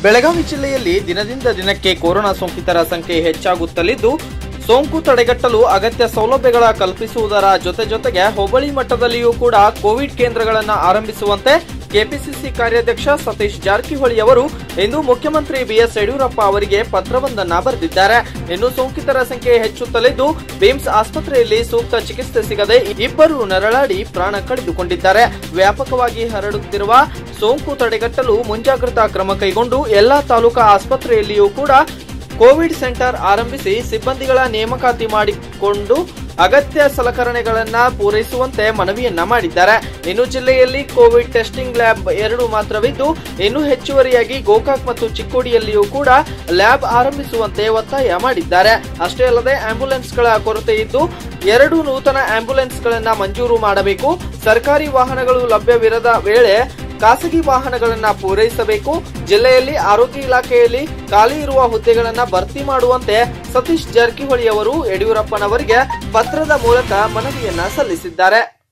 ಬೆಳಗಾವಿ ಜಿಲ್ಲೆಯಲ್ಲಿ ದಿನದಿಂದ ದಿನಕ್ಕೆ ಕೊರೋನಾ ಸೋಂಕಿತರ ಸಂಖ್ಯೆ ಹೆಚ್ಚಾಗುತ್ತಲಿದ್ದು ಸೋಂಕು ತಡೆಗಟ್ಟಲು ಅಗತ್ಯ ಸೌಲಭ್ಯಗಳ ಕಲ್ಪಿಸುವುದರ ಜೊತೆ ಜೊತೆಗೆ ಹೋಬಳಿ ಮಟ್ಟದಲ್ಲಿಯೂ ಕೂಡ ಕೋವಿಡ್ ಕೇಂದ್ರಗಳನ್ನು ಆರಂಭಿಸುವಂತೆ ಕೆಪಿಸಿಸಿ ಕಾರ್ಯಾಧ್ಯಕ್ಷ ಸತೀಶ್ ಜಾರಕಿಹೊಳಿ ಅವರು ಇಂದು ಮುಖ್ಯಮಂತ್ರಿ ಬಿಎಸ್ ಯಡಿಯೂರಪ್ಪ ಅವರಿಗೆ ಪತ್ರವೊಂದನ್ನ ಬರೆದಿದ್ದಾರೆ ಇನ್ನು ಸೋಂಕಿತರ ಸಂಖ್ಯೆ ಹೆಚ್ಚುತ್ತಲಿದ್ದು ಬಿಮ್ಸ್ ಆಸ್ಪತ್ರೆಯಲ್ಲಿ ಸೂಕ್ತ ಚಿಕಿತ್ಸೆ ಸಿಗದೆ ಇಬ್ಬರು ನರಳಾಡಿ ಪ್ರಾಣ ಕಳೆದುಕೊಂಡಿದ್ದಾರೆ ವ್ಯಾಪಕವಾಗಿ ಹರಡುತ್ತಿರುವ ಸೋಂಕು ತಡೆಗಟ್ಟಲು ಮುಂಜಾಗ್ರತಾ ಕ್ರಮ ಕೈಗೊಂಡು ಎಲ್ಲಾ ತಾಲೂಕಾ ಆಸ್ಪತ್ರೆಯಲ್ಲಿಯೂ ಕೂಡ ಕೋವಿಡ್ ಸೆಂಟರ್ ಆರಂಭಿಸಿ ಸಿಬ್ಬಂದಿಗಳ ನೇಮಕಾತಿ ಮಾಡಿಕೊಂಡು ಅಗತ್ಯ ಸಲಕರಣೆಗಳನ್ನ ಪೂರೈಸುವಂತೆ ಮನವಿಯನ್ನ ಮಾಡಿದ್ದಾರೆ ಇನ್ನು ಜಿಲ್ಲೆಯಲ್ಲಿ ಕೋವಿಡ್ ಟೆಸ್ಟಿಂಗ್ ಲ್ಯಾಬ್ ಎರಡು ಮಾತ್ರವಿದ್ದು ಇನ್ನು ಹೆಚ್ಚುವರಿಯಾಗಿ ಗೋಕಾಕ್ ಮತ್ತು ಚಿಕ್ಕೋಡಿಯಲ್ಲಿಯೂ ಕೂಡ ಲ್ಯಾಬ್ ಆರಂಭಿಸುವಂತೆ ಒತ್ತಾಯ ಮಾಡಿದ್ದಾರೆ ಅಷ್ಟೇ ಅಲ್ಲದೆ ಆಂಬ್ಯುಲೆನ್ಸ್ಗಳ ಕೊರತೆ ಇದ್ದು ಎರಡು ನೂತನ ಆಂಬ್ಯುಲೆನ್ಸ್ಗಳನ್ನ ಮಂಜೂರು ಮಾಡಬೇಕು ಸರ್ಕಾರಿ ವಾಹನಗಳು ಲಭ್ಯವಿರದ ವೇಳೆ ಖಾಸಗಿ ವಾಹನಗಳನ್ನ ಪೂರೈಸಬೇಕು ಜಿಲ್ಲೆಯಲ್ಲಿ ಆರೋಗ್ಯ ಇಲಾಖೆಯಲ್ಲಿ ಖಾಲಿ ಇರುವ ಹುದ್ದೆಗಳನ್ನ ಭರ್ತಿ ಮಾಡುವಂತೆ ಸತೀಶ್ ಜಾರಕಿಹೊಳಿ ಅವರು ಯಡಿಯೂರಪ್ಪನವರಿಗೆ ಪತ್ರದ ಮೂಲಕ ಮನವಿಯನ್ನ ಸಲ್ಲಿಸಿದ್ದಾರೆ